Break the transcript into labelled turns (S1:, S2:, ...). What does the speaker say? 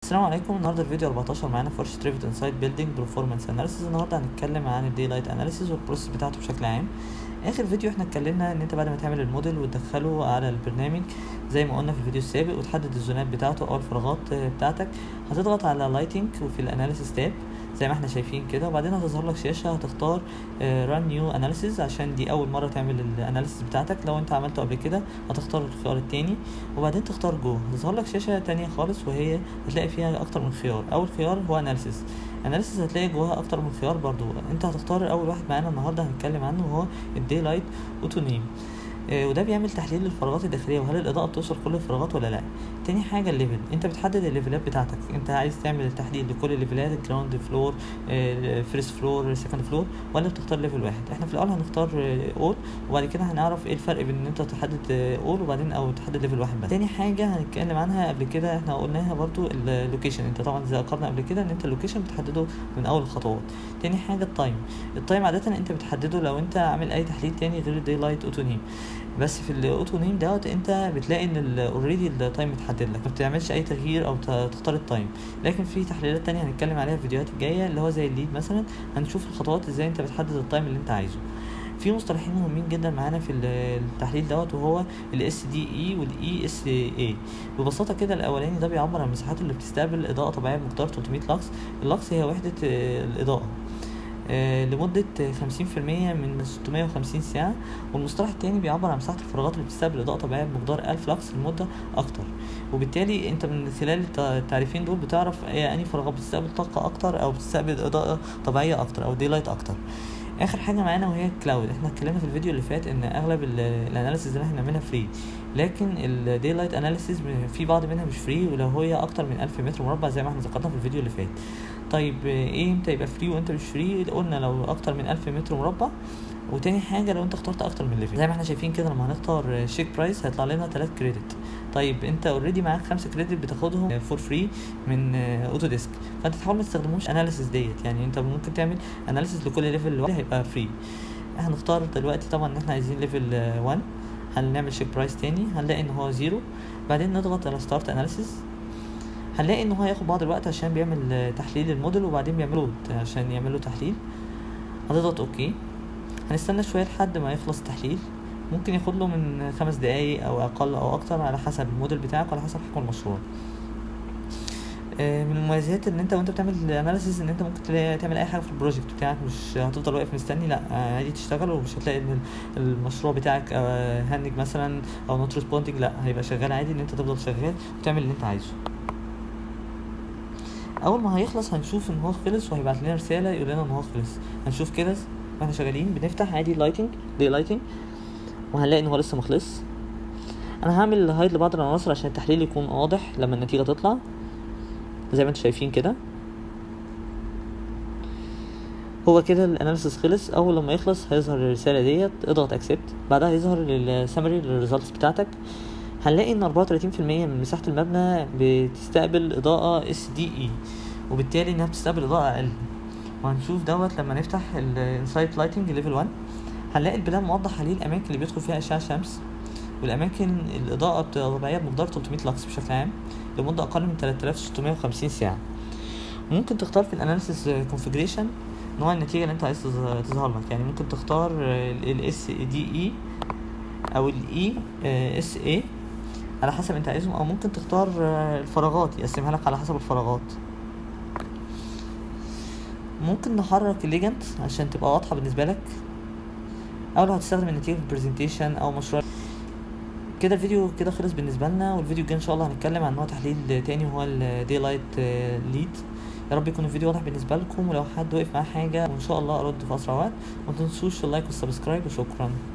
S1: السلام عليكم النهارده الفيديو 14 معانا في ورشه ريفت انسايد بيلدينج برفورمانس اناليسيز النهارده هنتكلم عن الدي لايت اناليسيز والبروسيس بتاعته بشكل عام اخر فيديو احنا اتكلمنا ان انت بعد ما تعمل الموديل وتدخله على البرنامج زي ما قلنا في الفيديو السابق وتحدد الزونات بتاعته او الفراغات بتاعتك هتضغط على لايتنج وفي الاناليسيس تاب زي ما احنا شايفين كده وبعدين هتظهر لك شاشه هتختار ران نيو اناليسيز عشان دي اول مره تعمل الاناليسيز بتاعتك لو انت عملته قبل كده هتختار الخيار التاني وبعدين تختار جو هتظهر لك شاشه تانية خالص وهي هتلاقي فيها اكتر من خيار اول خيار هو اناليسيز اناليسيز هتلاقي جواها اكتر من خيار برضو انت هتختار اول واحد معانا النهارده هنتكلم عنه وهو الدي لايت اوتو نيم آه وده بيعمل تحليل للفراغات الداخليه وهل الاضاءه بتوصل كل الفراغات ولا لا تاني حاجه الليفل انت بتحدد الليفلات بتاعتك انت عايز تعمل التحديد لكل الليفلات الجراوند فلور فيرست فلور سكند فلور ولا بتختار ليفل واحد احنا في الاول هنختار اول وبعد كده هنعرف ايه الفرق بين ان انت تحدد اول وبعدين او تحدد ليفل واحد بس تاني حاجه هنتكلم عنها قبل كده احنا قلناها برضو اللوكيشن انت طبعا زي ذكرنا قبل كده ان انت اللوكيشن بتحدده من اول الخطوات تاني حاجه التايم التايم عاده انت بتحدده لو انت عامل اي تحليل تاني غير الدي لايت اوتو نيم بس في الاوتو نيم دوت انت بتلاقي ان اوريدي التايم متحدد لك ما بتعملش اي تغيير او تختار التايم لكن في تحليلات تانية هنتكلم عليها في الفيديوهات الجايه اللي هو زي الليد مثلا هنشوف الخطوات ازاي انت بتحدد التايم اللي انت عايزه في مصطلحين مهمين جدا معانا في التحليل دوت وهو الاس دي اي والاي اس اي ببساطه كده الاولاني ده بيعبر عن المساحات اللي بتستقبل اضاءه طبيعيه بمقدار 300 لكس اللكس هي وحده الاضاءه آه لمدة خمسين في المية من ستمية وخمسين ساعة والمصطلح التاني بيعبر عن مساحة الفراغات اللي بتستقبل إضاءة طبيعية بمقدار ألف لكس لمدة أكتر وبالتالي أنت من خلال التعريفين دول بتعرف هي أنهي فراغات بتستقبل طاقة أكتر أو بتستقبل إضاءة طبيعية أكتر أو دي لايت أكتر اخر حاجه معانا وهي الكلاود احنا اتكلمنا في الفيديو اللي فات ان اغلب الاناليسيز اللي احنا بنعملها فري لكن الدي لايت اناليسيز في بعض منها مش فري ولو هي اكتر من 1000 متر مربع زي ما احنا ذكرنا في الفيديو اللي فات طيب ايه امتى يبقى فري وانت مش فري قلنا لو اكتر من 1000 متر مربع وتاني حاجه لو انت اخترت اكتر من ليفل زي ما احنا شايفين كده لما هنختار شيك برايس هيطلع لنا 3 كريدت طيب انت اوريدي معاك 5 كريدت بتاخدهم فور فري من اوتو ديسك فانت تحاول ما تستخدموش اناليسيس ديت يعني انت ممكن تعمل اناليسيس لكل ليفل لوحده هيبقى فري هنختار دلوقتي طبعا ان احنا عايزين ليفل 1 هنعمل شيك برايس تاني هنلاقي ان هو زيرو بعدين نضغط على ستارت اناليسيس هنلاقي ان هو هياخد بعض الوقت عشان بيعمل تحليل الموديل وبعدين بيعمل عشان يعمل له تحليل هتضغط اوكي هنستنى شويه لحد ما يخلص التحليل ممكن ياخد له من خمس دقايق او اقل او اكتر على حسب الموديل بتاعك وعلى حسب حجم المشروع من المميزات ان انت وانت بتعمل اناليسيس ان انت ممكن تلاقي تعمل اي حاجه في البروجكت بتاعك مش هتفضل واقف مستني لا عادي تشتغل ومش هتلاقي ان المشروع بتاعك هنج مثلا او نوت ريسبوندنج لا هيبقى شغال عادي ان انت تفضل شغال وتعمل اللي انت عايزه اول ما هيخلص هنشوف ان هو خلص وهيبعت لنا رساله يقول لنا ان هو خلص هنشوف كده واحنا شغالين بنفتح عادي لايتنج دي لايتنج وهنلاقي ان هو لسه مخلص انا هعمل هايد لبعض العناصر عشان التحليل يكون واضح لما النتيجه تطلع زي ما انتم شايفين كده هو كده الاناليسيس خلص اول لما يخلص هيظهر الرساله ديت اضغط اكسبت بعدها هيظهر السمري للريزلتس بتاعتك هنلاقي ان 34% من مساحه المبنى بتستقبل اضاءه اس دي اي وبالتالي انها بتستقبل اضاءه اقل وهنشوف دوت لما نفتح الانسايت لايتنج ليفل 1 هنلاقي البلان موضح عليه الاماكن اللي بيدخل فيها اشعه شمس والاماكن الاضاءه الطبيعيه بمقدار 300 لكس بشكل عام لمده اقل من 3650 ساعه ممكن تختار في الاناليسيس كونفيجريشن نوع النتيجه اللي انت عايز تظهر لك يعني ممكن تختار الاس دي اي او الاي اس اي على حسب انت عايزهم او ممكن تختار الفراغات يقسمها لك على حسب الفراغات ممكن نحرك الليجنت عشان تبقى واضحه بالنسبه لك او لو هتستخدم النتيجه في البرزنتيشن او مشروع كده الفيديو كده خلص بالنسبه لنا والفيديو الجاي ان شاء الله هنتكلم عن نوع تحليل تاني وهو الدي لايت ليد يا رب يكون الفيديو واضح بالنسبه لكم ولو حد وقف معاه حاجه وان شاء الله ارد في اسرع وقت ما تنسوش اللايك والسبسكرايب وشكرا